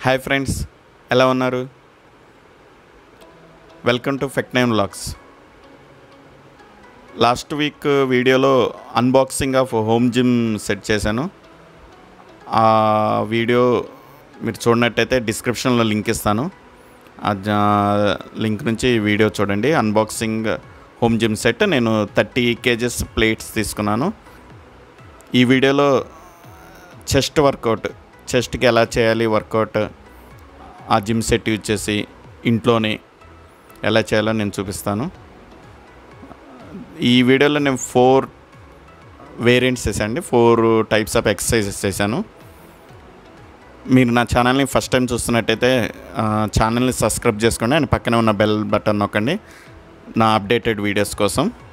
hi friends ఎలా ఉన్నారు welcome to ఫెక్ నైన్ వ్లాగ్స్ లాస్ట్ వీక్ వీడియోలో unboxing of home gym set చేశాను ఆ వీడియో మీరు చూడనట్టయితే డిస్క్రిప్షన్లో లింక్ ఇస్తాను ఆ జా- లింక్ నుంచి ఈ వీడియో చూడండి అన్బాక్సింగ్ హోమ్ జిమ్ సెట్ నేను థర్టీ కేజెస్ ప్లేట్స్ తీసుకున్నాను ఈ వీడియోలో చెస్ట్ వర్కౌట్ చెస్ట్కి ఎలా చేయాలి వర్కౌట్ ఆ జిమ్ సెట్ యూజ్ చేసి ఇంట్లోనే ఎలా చేయాలో నేను చూపిస్తాను ఈ వీడియోలో నేను ఫోర్ వేరియంట్స్ చేశానండి ఫోర్ టైప్స్ ఆఫ్ ఎక్సర్సైజెస్ చేశాను మీరు నా ఛానల్ని ఫస్ట్ టైం చూస్తున్నట్టయితే ఆ, ఛానల్ని సబ్స్క్రైబ్ చేసుకోండి అండ్ పక్కనే ఉన్న బెల్ బటన్ నొక్కండి నా అప్డేటెడ్ వీడియోస్ కోసం